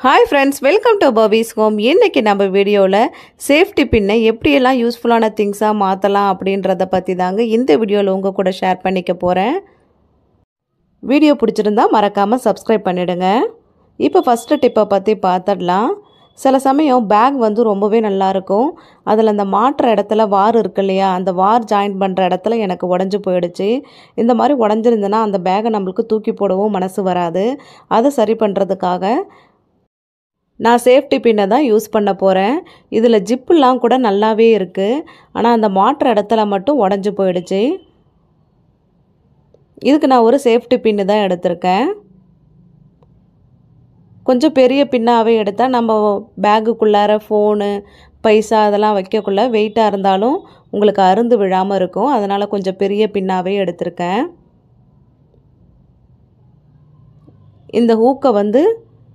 hi friends welcome to Pavi's home இன்றைக்கி நம்ம வீடியோவில் சேஃப்டி பின்னை எப்படியெல்லாம் யூஸ்ஃபுல்லான திங்ஸாக மாற்றலாம் அப்படின்றத பற்றி தாங்க இந்த வீடியோவில் உங்கள் கூட ஷேர் பண்ணிக்க போகிறேன் வீடியோ பிடிச்சிருந்தா மறக்காமல் சப்ஸ்கிரைப் பண்ணிவிடுங்க இப்போ ஃபஸ்ட்டு டிப்பை பற்றி பார்த்துடலாம் சில சமயம் பேக் வந்து ரொம்பவே நல்லாயிருக்கும் அதில் அந்த மாட்டுற இடத்துல வார் இருக்கு இல்லையா அந்த வார் ஜாயின் பண்ணுற இடத்துல எனக்கு உடஞ்சி போயிடுச்சு இந்த மாதிரி உடஞ்சிருந்ததுன்னா அந்த பேகை நம்மளுக்கு தூக்கி போடவும் மனசு வராது அதை சரி பண்ணுறதுக்காக நான் சேஃப்டி பின்னை தான் யூஸ் பண்ண போகிறேன் இதில் ஜிப்புலாம் கூட நல்லாவே இருக்குது ஆனால் அந்த மாட்டுற இடத்துல மட்டும் உடஞ்சி போயிடுச்சு இதுக்கு நான் ஒரு சேஃப்டி பின்னு தான் எடுத்திருக்கேன் கொஞ்சம் பெரிய பின்னாகவே எடுத்தால் நம்ம பேகுக்குள்ளார ஃபோனு பைசா அதெல்லாம் வைக்கக்குள்ள வெயிட்டாக இருந்தாலும் உங்களுக்கு அருந்து விழாமல் இருக்கும் அதனால் கொஞ்சம் பெரிய பின்னாகவே எடுத்திருக்கேன் இந்த ஹூக்கை வந்து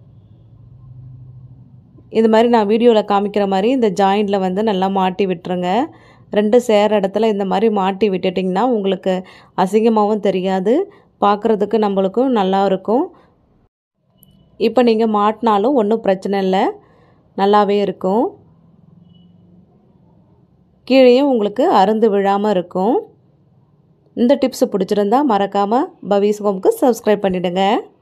இது மாதிரி நான் வீடியோவில் காமிக்கிற மாதிரி இந்த ஜாயிண்டில் வந்து நல்லா மாட்டி விட்டுருங்க ரெண்டு சேர இடத்துல இந்த மாதிரி மாட்டி விட்டுட்டிங்கன்னா உங்களுக்கு அசிங்கமாகவும் தெரியாது பார்க்குறதுக்கு நம்மளுக்கும் நல்லா இருக்கும் இப்போ நீங்கள் மாட்டினாலும் ஒன்றும் பிரச்சனை இல்லை நல்லாவே இருக்கும் கீழேயும் உங்களுக்கு அருந்து விழாமல் இருக்கும் இந்த டிப்ஸ் பிடிச்சிருந்தா மறக்காமல் பவீஸ் ஹோம்க்கு சப்ஸ்கிரைப் பண்ணிவிடுங்க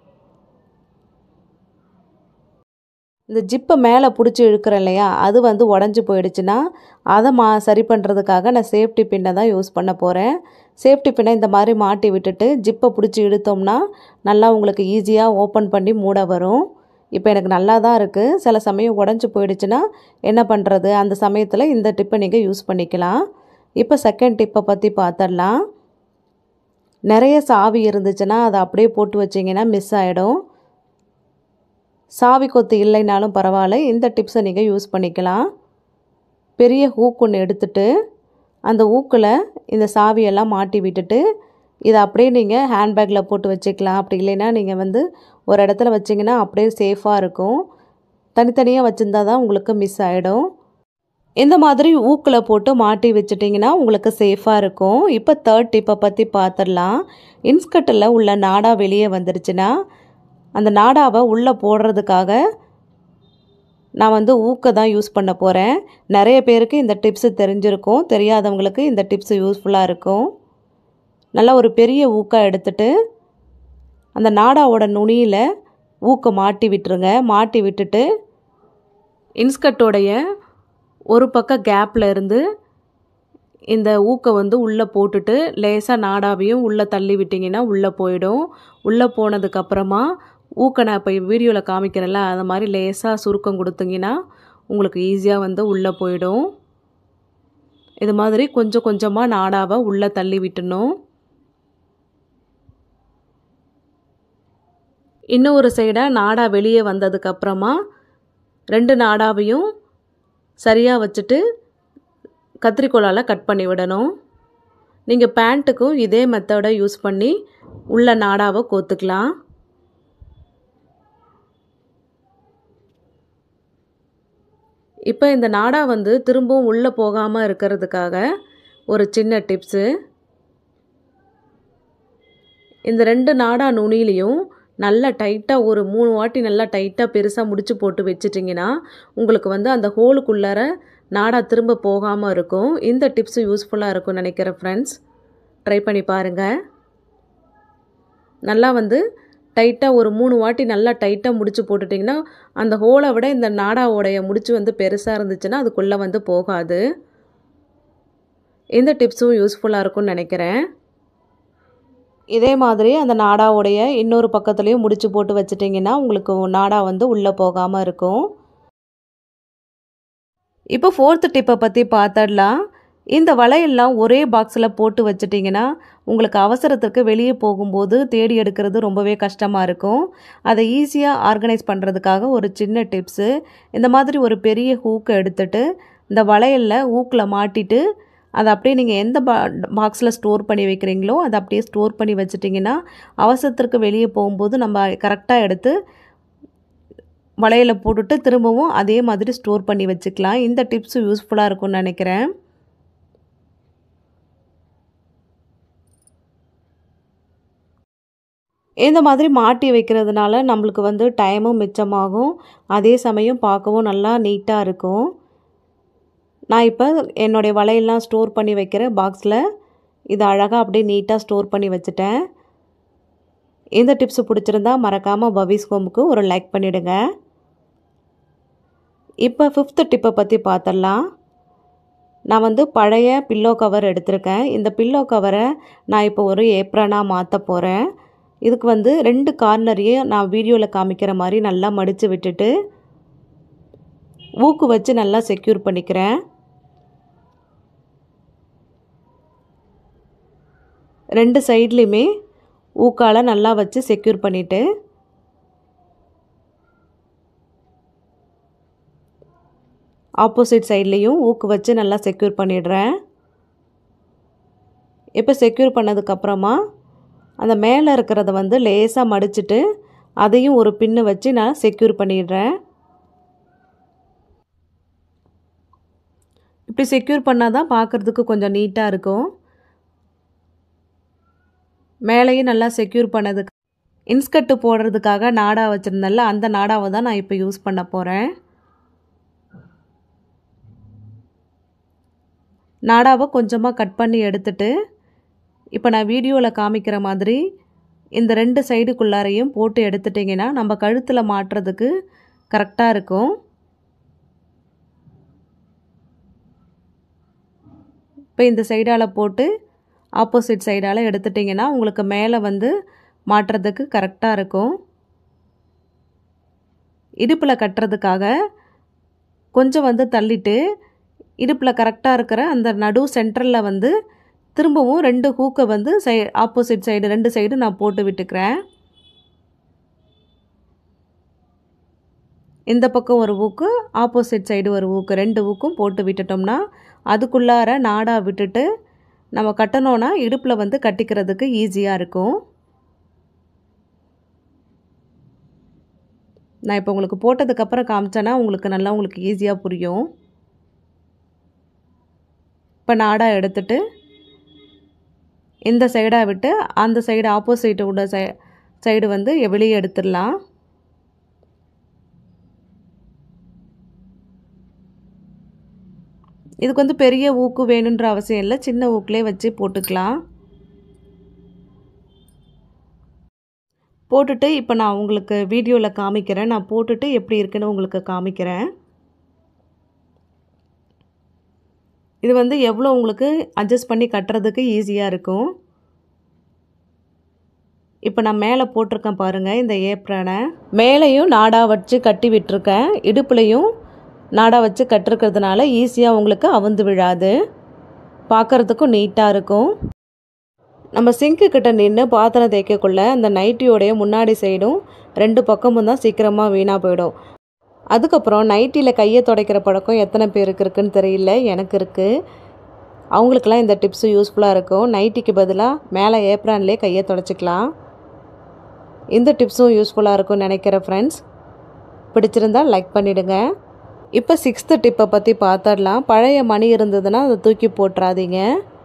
இந்த ஜிப்பை மேலே பிடிச்சி இழுக்கிறேன் இல்லையா அது வந்து உடஞ்சி போயிடுச்சுன்னா அதை மா சரி பண்ணுறதுக்காக நான் சேஃப்டி பின்னை தான் யூஸ் பண்ண போகிறேன் சேஃப்டி பின்னை இந்த மாதிரி மாட்டி விட்டுட்டு ஜிப்பை பிடிச்சி இழுத்தோம்னா நல்லா உங்களுக்கு ஈஸியாக ஓப்பன் பண்ணி மூட வரும் இப்போ எனக்கு நல்லா தான் இருக்குது சில சமயம் உடஞ்சி போயிடுச்சுன்னா என்ன பண்ணுறது அந்த சமயத்தில் இந்த டிப்பை நீங்கள் யூஸ் பண்ணிக்கலாம் இப்போ செகண்ட் டிப்பை பற்றி பார்த்துடலாம் நிறைய சாவி இருந்துச்சுன்னா அதை அப்படியே போட்டு வச்சிங்கன்னா மிஸ் ஆகிடும் சாவி கொத்து இல்லைனாலும் பரவாயில்ல இந்த டிப்ஸை நீங்கள் யூஸ் பண்ணிக்கலாம் பெரிய ஹூக் ஒன்று எடுத்துட்டு அந்த ஊக்கில் இந்த சாவியெல்லாம் மாட்டி விட்டுட்டு இதை அப்படியே நீங்கள் ஹேண்ட்பேக்கில் போட்டு வச்சுக்கலாம் அப்படி இல்லைன்னா நீங்கள் வந்து ஒரு இடத்துல வச்சிங்கன்னா அப்படியே சேஃபாக இருக்கும் தனித்தனியாக வச்சுருந்தா தான் உங்களுக்கு மிஸ் ஆகிடும் இந்த மாதிரி ஊக்கில் போட்டு மாட்டி வச்சிட்டிங்கன்னா உங்களுக்கு சேஃபாக இருக்கும் இப்போ தேர்ட் டிப்பை பற்றி பார்த்துடலாம் இன்ஸ்கட்டில் உள்ள நாடா வெளியே வந்துருச்சுன்னா அந்த நாடாவை உள்ளே போடுறதுக்காக நான் வந்து ஊக்க தான் யூஸ் பண்ண போகிறேன் நிறைய பேருக்கு இந்த டிப்ஸு தெரிஞ்சிருக்கும் தெரியாதவங்களுக்கு இந்த டிப்ஸ் யூஸ்ஃபுல்லாக இருக்கும் நல்லா ஒரு பெரிய ஊக்கா எடுத்துட்டு அந்த நாடாவோட நுனியில் ஊக்க மாட்டி விட்டுருங்க மாட்டி விட்டுட்டு இன்ஸ்கட்டோடைய ஒரு பக்கம் கேப்பில் இருந்து இந்த ஊக்கை வந்து உள்ளே போட்டுட்டு லேசாக நாடாவையும் உள்ளே தள்ளி விட்டிங்கன்னா உள்ளே போயிடும் உள்ளே போனதுக்கப்புறமா ஊக்க நான் இப்போ வீடியோவில் காமிக்கிறேன்ல அந்த மாதிரி லேசாக சுருக்கம் கொடுத்தீங்கன்னா உங்களுக்கு ஈஸியாக வந்து உள்ளே போயிடும் இது மாதிரி கொஞ்சம் கொஞ்சமாக நாடாவை உள்ளே தள்ளி விட்டணும் இன்னொரு சைடாக நாடா வெளியே வந்ததுக்கப்புறமா ரெண்டு நாடாவையும் சரியாக வச்சுட்டு கத்திரிக்கோலால் கட் பண்ணி விடணும் நீங்கள் பேண்ட்டுக்கும் இதே மெத்தடை யூஸ் பண்ணி உள்ள நாடாவை கோத்துக்கலாம் இப்போ இந்த நாடா வந்து திரும்பவும் உள்ளே போகாமல் இருக்கிறதுக்காக ஒரு சின்ன டிப்ஸு இந்த ரெண்டு நாடா நுனிலையும் நல்லா டைட்டாக ஒரு மூணு வாட்டி நல்லா டைட்டாக பெருசாக முடிச்சு போட்டு வச்சிட்டிங்கன்னா உங்களுக்கு வந்து அந்த ஹோலுக்குள்ளார நாடா திரும்ப போகாமல் இருக்கும் இந்த டிப்ஸு யூஸ்ஃபுல்லாக இருக்கும்னு நினைக்கிறேன் ஃப்ரெண்ட்ஸ் ட்ரை பண்ணி பாருங்கள் நல்லா வந்து டைட்டாக ஒரு மூணு வாட்டி நல்லா டைட்டாக முடிச்சு போட்டுட்டிங்கன்னா அந்த ஹோலை விட இந்த நாடாவோடைய முடிச்சு வந்து பெருசாக இருந்துச்சுன்னா அதுக்குள்ளே வந்து போகாது இந்த டிப்ஸும் யூஸ்ஃபுல்லாக இருக்கும்னு நினைக்கிறேன் இதே மாதிரி அந்த நாடாவுடைய இன்னொரு பக்கத்துலேயும் முடிச்சு போட்டு வச்சிட்டிங்கன்னா உங்களுக்கு நாடா வந்து உள்ளே போகாமல் இருக்கும் இப்போ ஃபோர்த்து டிப்பை பற்றி பார்த்துடலாம் இந்த வளையல்லாம் ஒரே பாக்ஸில் போட்டு வச்சிட்டிங்கன்னா உங்களுக்கு அவசரத்துக்கு வெளியே போகும்போது தேடி எடுக்கிறது ரொம்பவே கஷ்டமாக இருக்கும் அதை ஈஸியாக ஆர்கனைஸ் பண்ணுறதுக்காக ஒரு சின்ன டிப்ஸு இந்த மாதிரி ஒரு பெரிய ஹூக்கை எடுத்துட்டு இந்த வளையலில் ஹூக்கில் மாட்டிட்டு அதை அப்படியே நீங்கள் எந்த பா பாக்ஸில் ஸ்டோர் பண்ணி வைக்கிறீங்களோ அதை அப்படியே ஸ்டோர் பண்ணி வச்சிட்டிங்கன்னா அவசரத்திற்கு வெளியே போகும்போது நம்ம கரெக்டாக எடுத்து வளையலை போட்டுட்டு திரும்பவும் அதே மாதிரி ஸ்டோர் பண்ணி வச்சுக்கலாம் இந்த டிப்ஸும் யூஸ்ஃபுல்லாக இருக்கும்னு நினைக்கிறேன் இந்த மாதிரி மாட்டி வைக்கிறதுனால நம்மளுக்கு வந்து டைமும் மிச்சமாகும் அதே சமயம் பார்க்கவும் நல்லா நீட்டாக இருக்கும் நான் இப்போ என்னுடைய வலையெல்லாம் ஸ்டோர் பண்ணி வைக்கிற பாக்ஸில் இது அழகாக அப்படியே நீட்டாக ஸ்டோர் பண்ணி வச்சுட்டேன் இந்த டிப்ஸ் பிடிச்சிருந்தா மறக்காமல் பவிஸ் ஹோமுக்கு ஒரு லைக் பண்ணிவிடுங்க இப்போ ஃபிஃப்த்து டிப்பை பற்றி பார்த்துடலாம் நான் வந்து பழைய பில்லோ கவர் எடுத்திருக்கேன் இந்த பில்லோ கவரை நான் இப்போ ஒரு ஏப்ரனாக மாற்ற போகிறேன் இதுக்கு வந்து ரெண்டு கார்னரையும் நான் வீடியோவில் காமிக்கிற மாதிரி நல்லா மடித்து விட்டுட்டு ஊக்கு வச்சு நல்லா செக்யூர் பண்ணிக்கிறேன் ரெண்டு சைட்லேயுமே ஊக்கால் நல்லா வச்சு செக்யூர் பண்ணிவிட்டு ஆப்போசிட் சைட்லேயும் ஊக்கு வச்சு நல்லா செக்யூர் பண்ணிடுறேன் இப்போ செக்யூர் பண்ணதுக்கப்புறமா அந்த மேலே இருக்கிறத வந்து லேசாக மடிச்சுட்டு அதையும் ஒரு பின்னு வச்சு நான் செக்யூர் பண்ணிடுறேன் இப்படி செக்யூர் பண்ணால் தான் பார்க்குறதுக்கு கொஞ்சம் நீட்டாக இருக்கும் மேலேயும் நல்லா செக்யூர் பண்ணதுக்கு இன்ஸ்கர்ட்டு போடுறதுக்காக நாடா வச்சுருந்தேன்ல அந்த நாடாவை தான் நான் இப்போ யூஸ் பண்ண போகிறேன் நாடாவை கொஞ்சமாக கட் பண்ணி எடுத்துட்டு இப்போ நான் வீடியோவில் காமிக்கிற மாதிரி இந்த ரெண்டு சைடுக்குள்ளாரையும் போட்டு எடுத்துட்டிங்கன்னா நம்ம கழுத்தில் மாட்டுறதுக்கு கரெக்டாக இருக்கும் இப்போ இந்த சைடால் போட்டு ஆப்போசிட் சைடால் எடுத்துட்டிங்கன்னா உங்களுக்கு மேலே வந்து மாட்டுறதுக்கு கரெக்டாக இருக்கும் இடுப்பில் கட்டுறதுக்காக கொஞ்சம் வந்து தள்ளிட்டு இடுப்பில் கரெக்டாக இருக்கிற அந்த நடு சென்டரில் வந்து திரும்பவும் ரெண்டு ஹூக்கை வந்து சை ஆப்போசிட் சைடு ரெண்டு சைடு நான் போட்டு விட்டுக்கிறேன் இந்த பக்கம் ஒரு ஊக்கு ஆப்போசிட் சைடு ஒரு ஊக்கு ரெண்டு ஊக்கும் போட்டு விட்டுட்டோம்னா அதுக்குள்ளார நாடாக விட்டுட்டு நம்ம கட்டணும்னா இடுப்பில் வந்து கட்டிக்கிறதுக்கு ஈஸியாக இருக்கும் நான் இப்போ உங்களுக்கு போட்டதுக்கப்புறம் காமிச்சேன்னா உங்களுக்கு நல்லா உங்களுக்கு ஈஸியாக புரியும் இப்போ நாடாக எடுத்துட்டு இந்த சைடாக விட்டு அந்த சைடு ஆப்போசிட் உள்ள சை சைடு வந்து வெளியே எடுத்துடலாம் இதுக்கு வந்து பெரிய ஊக்கு வேணுன்ற அவசியம் இல்லை சின்ன ஊக்குலேயே வச்சு போட்டுக்கலாம் போட்டுட்டு இப்போ நான் உங்களுக்கு வீடியோவில் காமிக்கிறேன் நான் போட்டுட்டு எப்படி இருக்குன்னு உங்களுக்கு காமிக்கிறேன் இது வந்து எவ்வளோ உங்களுக்கு அட்ஜஸ்ட் பண்ணி கட்டுறதுக்கு ஈஸியாக இருக்கும் இப்போ நான் மேலே போட்டிருக்கேன் பாருங்கள் இந்த ஏப்ரனை மேலேயும் நாடா வச்சு கட்டி விட்டுருக்கேன் இடுப்புலையும் நாடா வச்சு கட்டிருக்கிறதுனால ஈஸியாக உங்களுக்கு அவுந்து விழாது பார்க்குறதுக்கும் நீட்டாக இருக்கும் நம்ம சிங்க்கு கிட்ட நின்று பாத்திரம் தேய்க்கக்குள்ள அந்த நைட்டியோடைய முன்னாடி சைடும் ரெண்டு பக்கமும் தான் சீக்கிரமாக வீணாக போயிடும் அதுக்கப்புறம் நைட்டியில் கையை துடைக்கிற பழக்கம் எத்தனை பேருக்கு இருக்குன்னு தெரியல எனக்கு இருக்குது அவங்களுக்கெல்லாம் இந்த டிப்ஸு யூஸ்ஃபுல்லாக இருக்கும் நைட்டிக்கு பதிலாக மேலே ஏப்ரான்லேயே கையை துடைச்சிக்கலாம் இந்த டிப்ஸும் யூஸ்ஃபுல்லாக இருக்கும்னு நினைக்கிறேன் ஃப்ரெண்ட்ஸ் பிடிச்சிருந்தால் லைக் பண்ணிவிடுங்க இப்போ சிக்ஸ்த்து டிப்பை பற்றி பார்த்துடலாம் பழைய மணி இருந்ததுன்னா அதை தூக்கி போட்டுறாதீங்க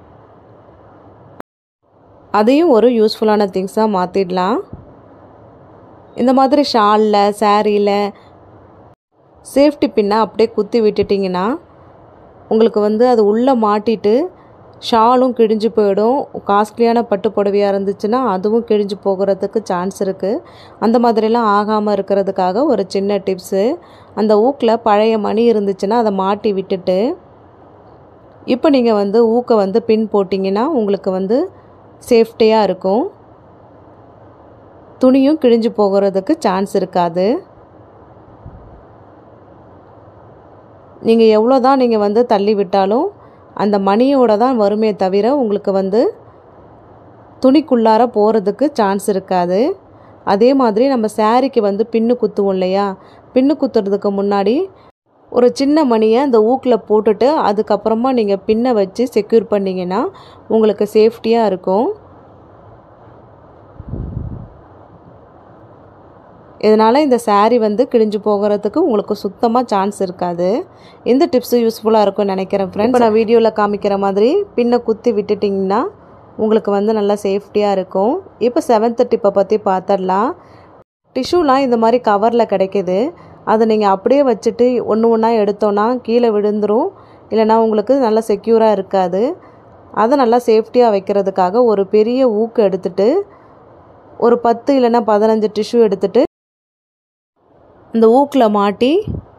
அதையும் ஒரு யூஸ்ஃபுல்லான திங்ஸாக மாற்றிடலாம் இந்த மாதிரி ஷாலில் சாரியில் சேஃப்டி பின்னை அப்படியே குத்தி விட்டுட்டிங்கன்னா உங்களுக்கு வந்து அது உள்ளே மாட்டிட்டு ஷாலும் கிழிஞ்சு போயிடும் காஸ்ட்லியான பட்டு புடவையாக இருந்துச்சுன்னா அதுவும் கிழிஞ்சு போகிறதுக்கு சான்ஸ் இருக்குது அந்த மாதிரிலாம் ஆகாமல் இருக்கிறதுக்காக ஒரு சின்ன டிப்ஸு அந்த ஊக்கில் பழைய மணி இருந்துச்சுன்னா அதை மாட்டி விட்டுட்டு இப்போ நீங்கள் வந்து ஊக்கை வந்து பின் போட்டிங்கன்னா உங்களுக்கு வந்து சேஃப்டியாக இருக்கும் துணியும் கிழிஞ்சு போகிறதுக்கு சான்ஸ் இருக்காது நீங்கள் எவ்வளோ தான் நீங்கள் வந்து தள்ளி விட்டாலும் அந்த மணியோட தான் வருமே தவிர உங்களுக்கு வந்து துணிக்குள்ளார போகிறதுக்கு சான்ஸ் இருக்காது அதே மாதிரி நம்ம சாரிக்கு வந்து பின்னு குத்துவோம் இல்லையா பின்னு குத்துறதுக்கு முன்னாடி ஒரு சின்ன மணியை அந்த ஊக்கில் போட்டுட்டு அதுக்கப்புறமா நீங்கள் பின்னை வச்சு செக்யூர் பண்ணிங்கன்னா உங்களுக்கு சேஃப்டியாக இருக்கும் இதனால் இந்த சாரீ வந்து கிழிஞ்சு போகிறதுக்கு உங்களுக்கு சுத்தமாக சான்ஸ் இருக்காது இந்த டிப்ஸு யூஸ்ஃபுல்லாக இருக்கும்னு நினைக்கிறேன் ஃப்ரெண்ட்ஸ் இப்போ நான் வீடியோவில் காமிக்கிற மாதிரி பின்னை குத்தி விட்டுட்டிங்கன்னா உங்களுக்கு வந்து நல்லா சேஃப்டியாக இருக்கும் இப்போ செவன்த்து டிப்பை பற்றி பார்த்துடலாம் டிஷ்யூலாம் இந்த மாதிரி கவரில் கிடைக்கிது அதை நீங்கள் அப்படியே வச்சுட்டு ஒன்று ஒன்றா எடுத்தோன்னா கீழே விழுந்துரும் இல்லைனா உங்களுக்கு நல்லா செக்யூராக இருக்காது அதை நல்லா சேஃப்டியாக வைக்கிறதுக்காக ஒரு பெரிய ஊக்கு எடுத்துட்டு ஒரு பத்து இல்லைன்னா பதினஞ்சு டிஷ்யூ எடுத்துட்டு இந்த ஊக்கில் மாட்டி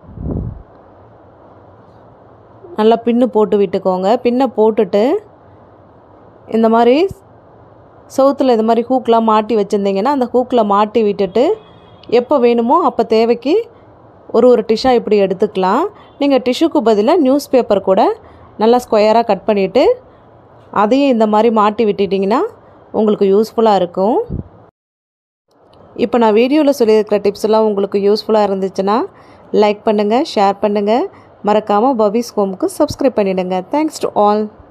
நல்லா பின்னு போட்டு விட்டுக்கோங்க பின்னை போட்டுட்டு இந்த மாதிரி சவுத்தில் இது மாதிரி ஹூக்கெலாம் மாட்டி வச்சுருந்தீங்கன்னா அந்த ஹூக்கில் மாட்டி விட்டுட்டு எப்போ வேணுமோ அப்போ தேவைக்கு ஒரு ஒரு டிஷ்ஷாக இப்படி எடுத்துக்கலாம் நீங்கள் டிஷ்யூக்கு பதிலாக நியூஸ் பேப்பர் கூட நல்லா ஸ்கொயராக கட் பண்ணிவிட்டு அதையும் இந்த மாதிரி மாட்டி விட்டுட்டிங்கன்னா உங்களுக்கு யூஸ்ஃபுல்லாக இருக்கும் இப்போ நான் வீடியோவில் சொல்லியிருக்கிற டிப்ஸ் எல்லாம் உங்களுக்கு யூஸ்ஃபுல்லாக இருந்துச்சுன்னா லைக் பண்ணுங்கள் ஷேர் பண்ணுங்கள் மறக்காமல் பவிஸ் ஹோமுக்கு சப்ஸ்கிரைப் பண்ணிவிடுங்க தேங்க்ஸ் டு ஆல்